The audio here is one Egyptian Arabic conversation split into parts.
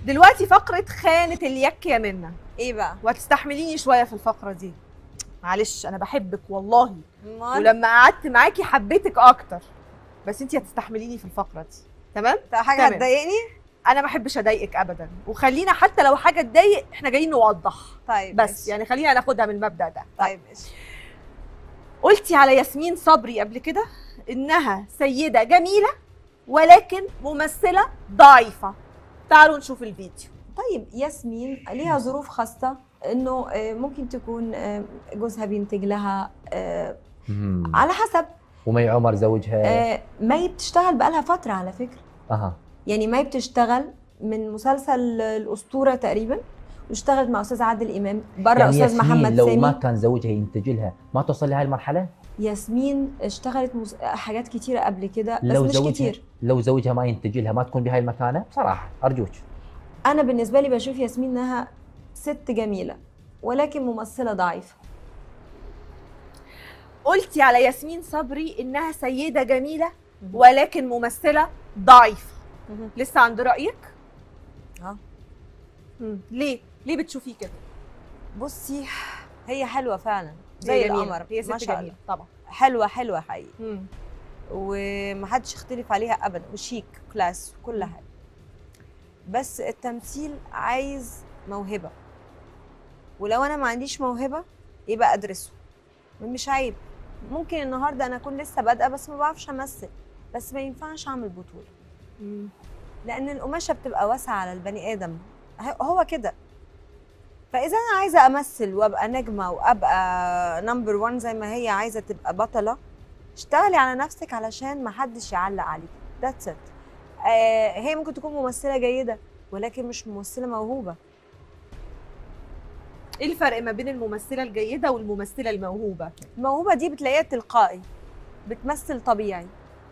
دلوقتي فقره خانه اليك يا منى ايه بقى وهتستحمليني شويه في الفقره دي معلش انا بحبك والله امال ولما قعدت معاكي حبيتك اكتر بس انت هتستحمليني في الفقره دي تمام طب حاجه تمام. هتضايقني انا ما بحبش اضايقك ابدا وخلينا حتى لو حاجه تضايق احنا جايين نوضح طيب بس ماشي. يعني خلينا ناخدها من المبدا ده طيب ماشي قلتي على ياسمين صبري قبل كده انها سيده جميله ولكن ممثله ضعيفه تعالوا نشوف الفيديو طيب ياسمين ليها ظروف خاصة انه آه، ممكن تكون آه، جوزها بينتج لها آه، مم. على حسب ومي عمر زوجها آه، مي بتشتغل بقالها فترة على فكرة اها يعني مي بتشتغل من مسلسل الأسطورة تقريبا واشتغلت مع أستاذ عادل إمام بره يعني أستاذ ياسمين محمد لو ما سامي كان زوجها ينتج لها ما توصل لهي المرحله ياسمين اشتغلت مس... حاجات كتيرة قبل كده بس لو مش زوجها كتير لو زوجها ما ينتج لها ما تكون بهاي المكانه بصراحه ارجوك أنا بالنسبة لي بشوف ياسمين إنها ست جميلة ولكن ممثلة ضعيفة قلتي على ياسمين صبري انها سيده جميله ولكن ممثله ضعيفه مهم. لسه عند رايك اه. مم. ليه ليه بتشوفيه كده بصي هي حلوه فعلا هي زي جميلة. القمر هي ست ما شاء جميله الله طبعا حلوه حلوه حقيقي مم. ومحدش يختلف عليها ابدا وشيك كلاس وكل حاجه بس التمثيل عايز موهبه ولو انا ما عنديش موهبه يبقى ادرسه مش عيب ممكن النهارده انا اكون لسه بادئه بس ما بعرفش امثل بس ما ينفعش اعمل بطوله مم. لان القماشه بتبقى واسعه على البني ادم ه- هو كده فاذا انا عايزه امثل وابقى نجمه وابقى نمبر 1 زي ما هي عايزه تبقى بطله اشتغلي على نفسك علشان ما حدش يعلق عليك ذاتس ات آه هي ممكن تكون ممثله جيده ولكن مش ممثله موهوبه ايه الفرق ما بين الممثله الجيده والممثله الموهوبه الموهوبه دي بتلاقيها تلقائي بتمثل طبيعي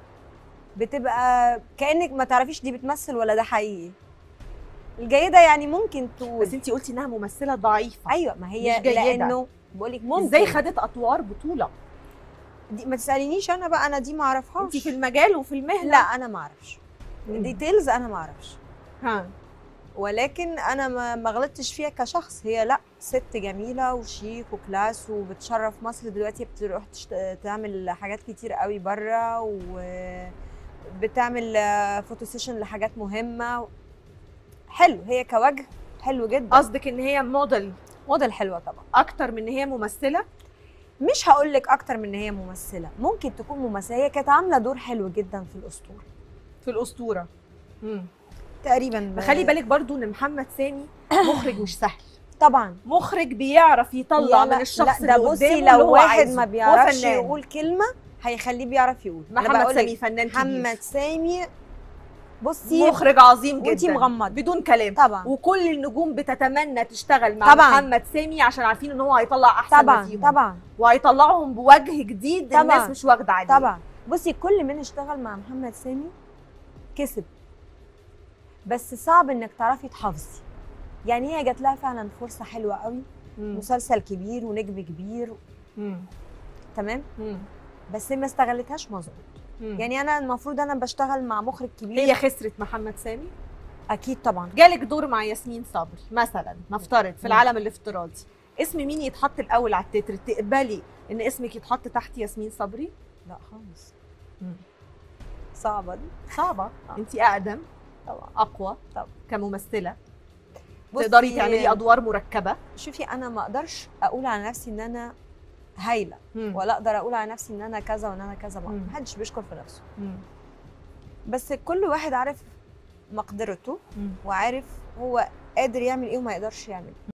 بتبقى كانك ما تعرفيش دي بتمثل ولا ده حقيقي الجيده يعني ممكن تقول بس انت قلتي انها ممثله ضعيفه ايوه ما هي مش جيدة. لانه بقول لك ممكن ازاي خدت ادوار بطوله دي ما تسالينيش انا بقى انا دي ما اعرفهاش انت في المجال وفي المهنه لا انا ما اعرفش مم. ديتيلز انا ما اعرفش ها ولكن انا ما ما غلطتش فيها كشخص هي لا ست جميله وشيك وكلاس وبتشرف مصر دلوقتي بتروح تشت... تعمل حاجات كتير قوي بره وبتعمل فوتو سيشن لحاجات مهمه حلو هي كوجه حلو جدا قصدك ان هي موديل موديل حلوه طبعا اكتر من ان هي ممثله مش هقول لك اكتر من ان هي ممثله ممكن تكون ممثله هي كانت عامله دور حلو جدا في الاسطوره في الاسطوره مم. تقريبا خلي بالك برضو ان محمد سامي مخرج مش سهل طبع مخرج بيعرف يطلع لا من الشخص لا ده اللي بصي قدامه اللي لو هو واحد عايزه. ما هو بيعرفش فنان. يقول كلمه هيخليه بيعرف يقول أنا محمد بقول لك سامي فنان كبير محمد سامي بصي مخرج عظيم جدا وانتي مغمض. بدون كلام طبعا وكل النجوم بتتمنى تشتغل مع طبعاً. محمد سامي عشان عارفين ان هو هيطلع احسن ما طبعا فيهم طبعا وهيطلعهم بوجه جديد طبعاً. الناس مش واخده عليه طبعا بصي كل من اشتغل مع محمد سامي كسب بس صعب انك تعرفي تحافظي يعني هي جات لها فعلا فرصه حلوه قوي مم. مسلسل كبير ونجم كبير مم. تمام مم. بس ما استغلتهاش مظبوط مم. يعني انا المفروض انا بشتغل مع مخرج كبير هي خسرت محمد سامي اكيد طبعا جالك دور مع ياسمين صبري مثلا نفترض في مم. العالم الافتراضي اسم مين يتحط الاول على التتر تقبلي ان اسمك يتحط تحت ياسمين صبري لا خالص مم. صعبه دي صعبه آه. انت اقدم طبعا اقوى طبعا. كممثله بصي، تقدري تعملي ادوار مركبه شوفي انا ما اقدرش اقول على نفسي ان انا هايله مم. ولا اقدر اقول على نفسي ان انا كذا وان انا كذا ما مم. حدش بيشكر في نفسه مم. بس كل واحد عارف مقدرته مم. وعارف هو قادر يعمل ايه وما يقدرش يعمل إيه.